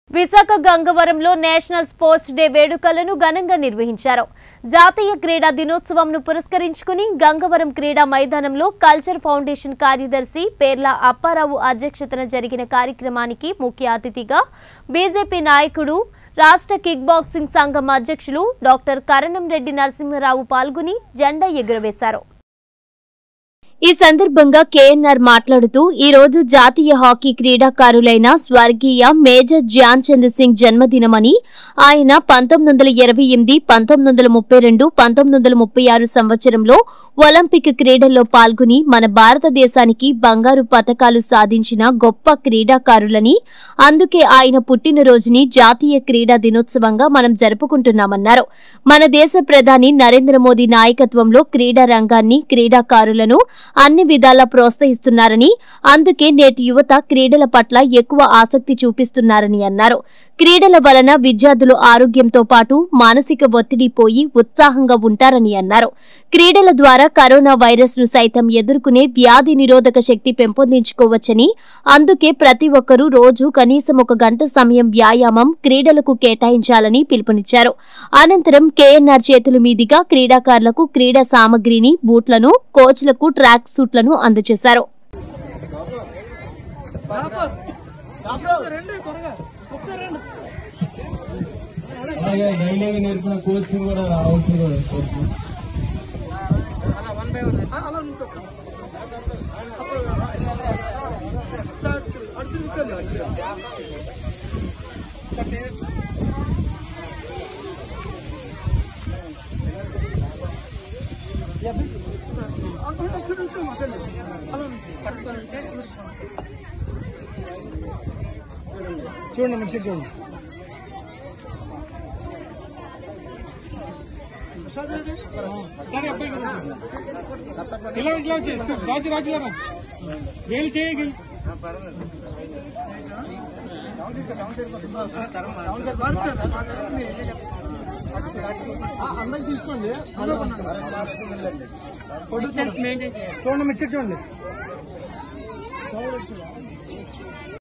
విశాఖ గంగవరంలో national sports day వేడుకలను ఘనంగా నిర్వహించారు జాతీయ క్రీడా దినోత్సవంను పురస్కరించుకుని గంగవరం క్రీడా మైదానంలో కల్చర్ ఫౌండేషన్ కార్యదర్శి పేర్ల అప్పారావు అధ్యక్షతన జరిగిన కార్యక్రమానికి ముఖ్య అతిథిగా బీజేపీ నాయకుడు రాష్ట్ర కిక్ బాక్సింగ్ సంఘం అధ్యక్షులు డాక్టర్ కరణం రెడ్డి నరసింహరావు పాల్గొని జెండా ఎగురవేశారు ఈ సందర్భంగా కేఎన్ఆర్ మాట్లాడుతూ ఈ రోజు జాతీయ హాకీ క్రీడాకారులైన స్వర్గీయ మేజర్ ధ్యాన్ చంద్ సింగ్ జన్మదినమని ఆయన పంతొమ్మిది వందల ఇరవై ఎనిమిది పంతొమ్మిది వందల ముప్పై రెండు పంతొమ్మిది వందల ముప్పై ఆరు సంవత్సరంలో ఒలింపిక్ క్రీడల్లో పాల్గొని మన భారతదేశానికి బంగారు పతకాలు సాధించిన గొప్ప క్రీడాకారులని అందుకే ఆయన పుట్టినరోజుని జాతీయ క్రీడా దినోత్సవంగా మనం జరుపుకుంటున్నామన్నారు మన దేశ ప్రధాని నరేంద్ర మోదీ నాయకత్వంలో క్రీడా రంగాన్ని క్రీడాకారులను అన్ని విధాలా ప్రోత్సహిస్తున్నారని అందుకే నేటి యువత క్రీడల పట్ల ఎక్కువ ఆసక్తి చూపిస్తున్నారని అన్నారు క్రీడల వలన విద్యార్థులు ఆరోగ్యంతో పాటు మానసిక ఒత్తిడి పోయి ఉత్సాహంగా ఉంటారని అన్నారు క్రీడల ద్వారా కరోనా వైరస్ ను సైతం ఎదుర్కొనే వ్యాధి నిరోధక శక్తి పెంపొందించుకోవచ్చని అందుకే ప్రతి ఒక్కరూ రోజు కనీసం ఒక గంట సమయం వ్యాయామం క్రీడలకు కేటాయించాలని పిలుపునిచ్చారు అనంతరం కేఎన్ఆర్ చేతుల మీదుగా క్రీడాకారులకు క్రీడా సామగ్రిని బూట్లను కోచ్లకు ట్రాక్ సూట్లను అందజేశారు అలాగే డైలీగా నేర్పిన కోచ్ కూడా రావచ్చు కూడా కోచ్ చూడండి మంచిగా చూడండి ఇలా ఇలా వచ్చి రాజు రాజు గారా వేలు చేయగి అందరికి తీసుకోండి చూడండి మిక్చర్ చూడండి